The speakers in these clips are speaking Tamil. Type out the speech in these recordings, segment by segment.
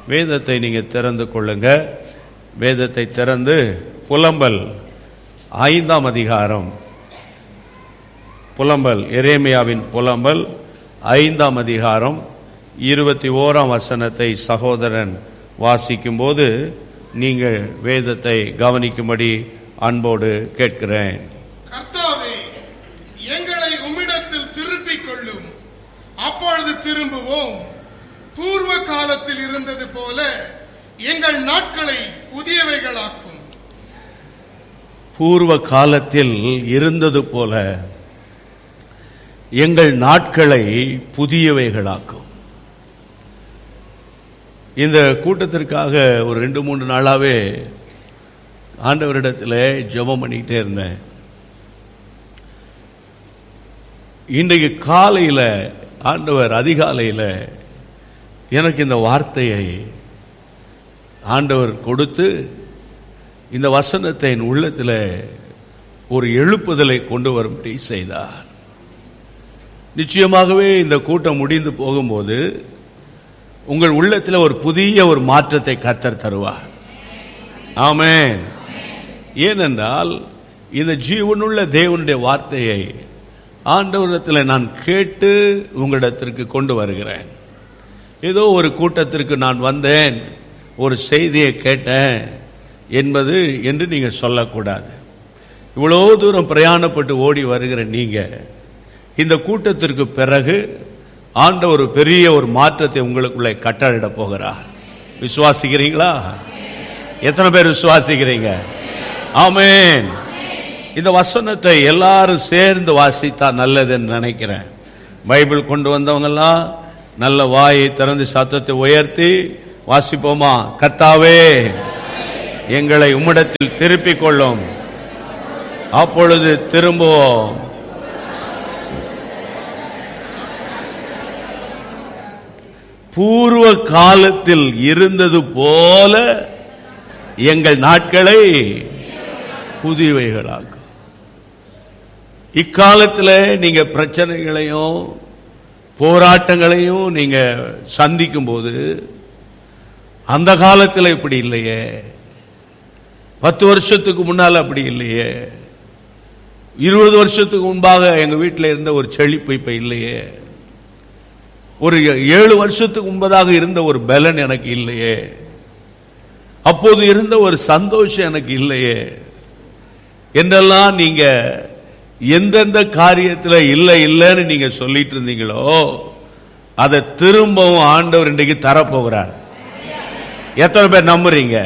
வேதத்தை நீங்க திறந்து கொள்ளுங்க வேதத்தை திறந்து புலம்பல் ஐந்தாம் அதிகாரம் புலம்பல் எரேமியாவின் புலம்பல் ஐந்தாம் அதிகாரம் இருபத்தி ஓராம் வசனத்தை சகோதரன் வாசிக்கும்போது நீங்கள் வேதத்தை கவனிக்கும்படி அன்போடு கேட்கிறேன் கர்த்தாவே எங்களை உம்மிடத்தில் திருப்பிக் கொள்ளும் அப்பொழுது திரும்புவோம் பூர்வ காலத்தில் இருந்தது போல எங்கள் நாட்களை புதியவைகளாக்கும் பூர்வ காலத்தில் இருந்தது போல எங்கள் நாட்களை புதியவைகளாக்கும் இந்த கூட்டத்திற்காக ஒரு ரெண்டு மூன்று நாளாவே ஆண்டவரிடத்தில் ஜெபம் பண்ணிக்கிட்டே இருந்தேன் இன்றைக்கு காலையில் ஆண்டவர் அதிகாலையில் எனக்கு இந்த வார்த்தையை ஆண்டவர் கொடுத்து இந்த வசனத்தை என் உள்ளத்தில் ஒரு எழுப்புதலை கொண்டு வரும்படி செய்தார் நிச்சயமாகவே இந்த கூட்டம் முடிந்து போகும்போது உங்கள் உள்ளத்தில் ஒரு புதிய ஒரு மாற்றத்தை கர்த்தர் தருவார் ஆமென் ஏனென்றால் இந்த ஜீவனுள்ள தேவனுடைய வார்த்தையை ஆண்டவரிடத்தில் நான் கேட்டு உங்களிடத்திற்கு கொண்டு வருகிறேன் ஏதோ ஒரு கூட்டத்திற்கு நான் வந்தேன் ஒரு செய்தியை கேட்டேன் என்பது என்று நீங்கள் சொல்லக்கூடாது இவ்வளோ தூரம் பிரயாணப்பட்டு ஓடி வருகிற நீங்க இந்த கூட்டத்திற்கு பிறகு ஆண்டவர் ஒரு பெரிய ஒரு மாற்றத்தை உங்களுக்குள்ளே கட்டளிட போகிறார் விசுவாசிக்கிறீங்களா எத்தனை பேர் விசுவாசிக்கிறீங்க ஆமென் இந்த வசனத்தை எல்லாரும் சேர்ந்து வாசித்தா நல்லதுன்னு நினைக்கிறேன் பைபிள் கொண்டு வந்தவங்கெல்லாம் நல்ல வாயை திறந்து சத்தத்தை உயர்த்தி வாசிப்போமா கர்த்தாவே எங்களை உம்மிடத்தில் திருப்பிக் கொள்ளும் அப்பொழுது திரும்புவோம் பூர்வ காலத்தில் இருந்தது போல எங்கள் நாட்களை புதியவைகளாக்கும் இக்காலத்தில் நீங்க பிரச்சனைகளையும் போராட்டங்களையும் நீங்க சந்திக்கும் போது அந்த காலத்தில் இப்படி இல்லையே பத்து வருஷத்துக்கு முன்னால் அப்படி இல்லையே இருபது வருஷத்துக்கு முன்பாக எங்க வீட்டில் இருந்த ஒரு செழிப்பு இப்ப இல்லையே ஒரு ஏழு வருஷத்துக்கு முன்பதாக இருந்த ஒரு பலன் எனக்கு இல்லையே அப்போது இருந்த ஒரு சந்தோஷம் எனக்கு இல்லையே என்றெல்லாம் நீங்க எந்தெந்த காரியத்தில் இல்லை இல்லைன்னு நீங்க சொல்லிட்டு இருந்தீங்களோ அதை திரும்பவும் ஆண்டவர் இன்றைக்கு தரப்போகிறார் எத்தனை பேர் நம்புறீங்க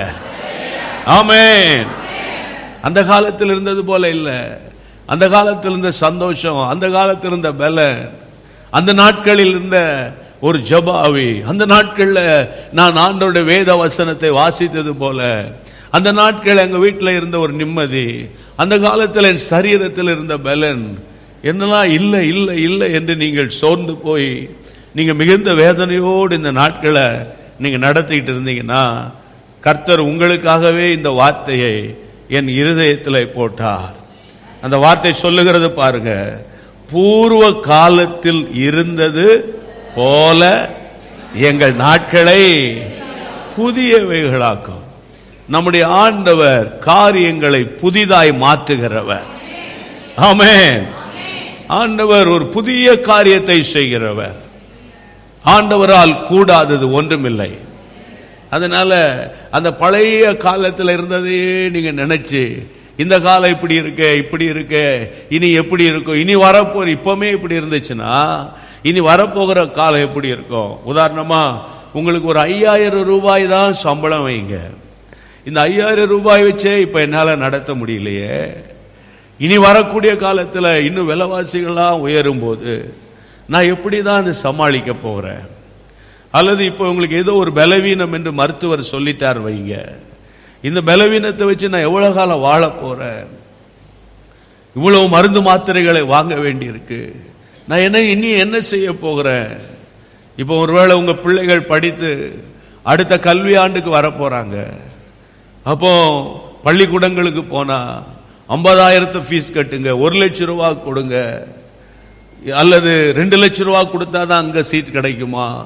ஆமென் அந்த காலத்தில் இருந்தது போல இல்ல அந்த காலத்தில் இருந்த சந்தோஷம் அந்த காலத்தில் இருந்த பலன் அந்த நாட்களில் இருந்த ஒரு ஜபாவி அந்த நாட்கள்ல நான் ஆண்டோட வேத வசனத்தை வாசித்தது போல அந்த நாட்கள் எங்க வீட்டில் இருந்த ஒரு நிம்மதி அந்த காலத்தில் என் சரீரத்தில் இருந்த பலன் என்னெல்லாம் இல்லை இல்லை இல்லை என்று நீங்கள் சோர்ந்து போய் நீங்க மிகுந்த வேதனையோடு இந்த நாட்களை நீங்க நடத்திக்கிட்டு இருந்தீங்கன்னா கர்த்தர் உங்களுக்காகவே இந்த வார்த்தையை என் இருதயத்தில் போட்டார் அந்த வார்த்தை சொல்லுகிறது பாருங்க பூர்வ காலத்தில் இருந்தது போல எங்கள் நாட்களை புதியவைகளாக்கும் நம்முடைய ஆண்டவர் காரியங்களை புதிதாய் மாற்றுகிறவர் ஆமென் ஆண்டவர் ஒரு புதிய காரியத்தை செய்கிறவர் ஆண்டவரால் கூடாதது ஒன்றுமில்லை அதனால அந்த பழைய காலத்தில் இருந்ததையே நீங்க நினைச்சு இந்த காலம் இப்படி இருக்க இப்படி இருக்க இனி எப்படி இருக்கும் இனி வரப்போற இப்பவுமே இப்படி இருந்துச்சுன்னா இனி வரப்போகிற காலம் எப்படி இருக்கும் உதாரணமா உங்களுக்கு ஒரு ஐயாயிரம் ரூபாய் தான் சம்பளம் வைங்க இந்த ஐயாயிரம் ரூபாய் வச்சே இப்ப என்னால நடத்த முடியலையே இனி வரக்கூடிய காலத்துல இன்னும் விலைவாசிகள்லாம் உயரும் போது நான் எப்படி தான் அதை சமாளிக்க போகிறேன் அல்லது இப்போ உங்களுக்கு ஏதோ ஒரு பலவீனம் என்று மருத்துவர் சொல்லிட்டார் வைங்க இந்த பலவீனத்தை வச்சு நான் எவ்வளவு காலம் வாழ போறேன் இவ்வளவு மருந்து மாத்திரைகளை வாங்க வேண்டியிருக்கு நான் என்ன இனி என்ன செய்ய போகிறேன் இப்போ ஒருவேளை உங்க பிள்ளைகள் படித்து அடுத்த கல்வி ஆண்டுக்கு வர போறாங்க அப்போ பள்ளிக்கூடங்களுக்கு போனா ஐம்பதாயிரத்தை ஃபீஸ் கட்டுங்க ஒரு லட்சம் ரூபா கொடுங்க அல்லது ரெண்டு லட்சம் ரூபா கொடுத்தா தான் அங்க சீட் கிடைக்குமா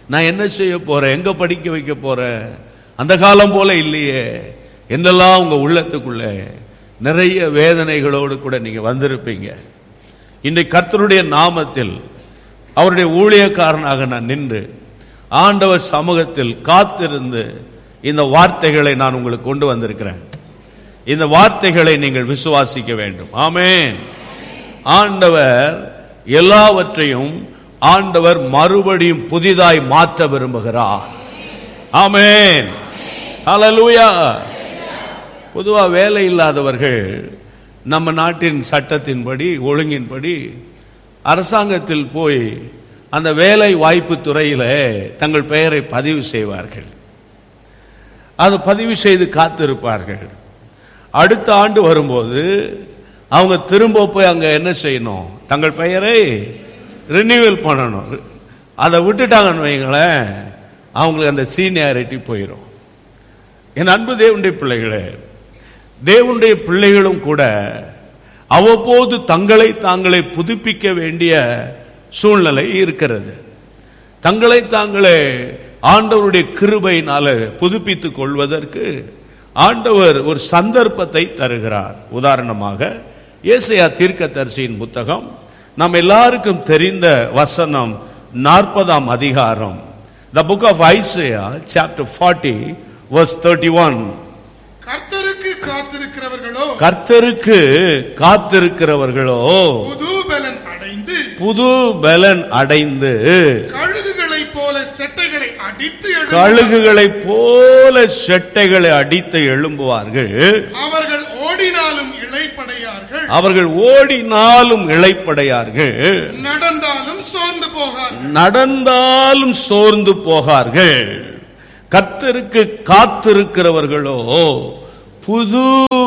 நான் என்ன செய்ய போறேன் எங்க படிக்க வைக்க போறேன் அந்த காலம் போல இல்லையே என்னெல்லாம் உங்க உள்ளத்துக்குள்ள நிறைய வேதனைகளோடு கூட நீங்க வந்திருப்பீங்க இன்றைக்கு கர்த்தருடைய நாமத்தில் அவருடைய ஊழியக்காரனாக நான் நின்று ஆண்டவர் சமூகத்தில் காத்திருந்து இந்த வார்த்தைகளை நான் உங்களுக்கு கொண்டு வந்திருக்கிறேன் இந்த வார்த்தைகளை நீங்கள் விசுவாசிக்க வேண்டும் ஆமென் ஆண்டவர் எல்லாவற்றையும் ஆண்டவர் மறுபடியும் புதிதாய் மாற்ற விரும்புகிறார் ஆமென் ஹalleluya பொதுவா வேலை இல்லாதவர்கள் நம்ம நாட்டின் சட்டத்தின்படி ஒழுங்கின்படி அரசாங்கத்தில் போய் அந்த வேலை வாய்ப்பு துறையில தங்கள் பெயரை பதிவு செய்வார்கள் அது பதிவு செய்து காத்திருப்பார்கள் அடுத்த ஆண்டு வரும்போது அவங்க திரும்ப போய் அங்க என்ன செய்யணும் தங்கள் பெயரை ரினியூவல் பண்ணணும் அதை விட்டுட்டாங்கன்னு வைங்களேன் அவங்களுக்கு அந்த சீனியாரிட்டி போயிடும் என் அன்பு தேவனுடைய பிள்ளைகளே தேவனுடைய பிள்ளைகளும் கூட அவ்வப்போது தங்களை தாங்களே புதுப்பிக்க வேண்டிய சூழ்நிலை இருக்கிறது தங்களை தாங்களே ஆண்டவருடைய கிருபையினால புதுப்பித்துக் கொள்வதற்கு ஆண்டவர் ஒரு சந்தர்ப்பத்தை தருகிறார் உதாரணமாக ஏசையா தீர்க்கதரிசியின் புத்தகம் நாம் எல்லாருக்கும் தெரிந்த வசனம் நாற்பதாம் அதிகாரம் the book of Isaiah chapter forty verse thirty one கர்த்தருக்கு காத்திருக்கிறவர்களோ கர்த்தருக்கு காத்திருக்கிறவர்களோ புது பலன் அடைந்து புது பலன் அடைந்து கழுகுகளைப் போல செட்டைகளை அடித்து எழும்புவார்கள். கழுகுகளைப் போல செட்டைகளை அடித்து எழும்புவார்கள் அவர்கள் ஓடினாலும் இளைப்படையார்கள் அவர்கள் ஓடினாலும் இளைப்படையார்கள் நடந்தாலும் சோர்ந்து போகார்கள் நடந்தாலும் சோர்ந்து போகார்கள் கர்த்தருக்கு காத்திருக்கிறவர்களோ புது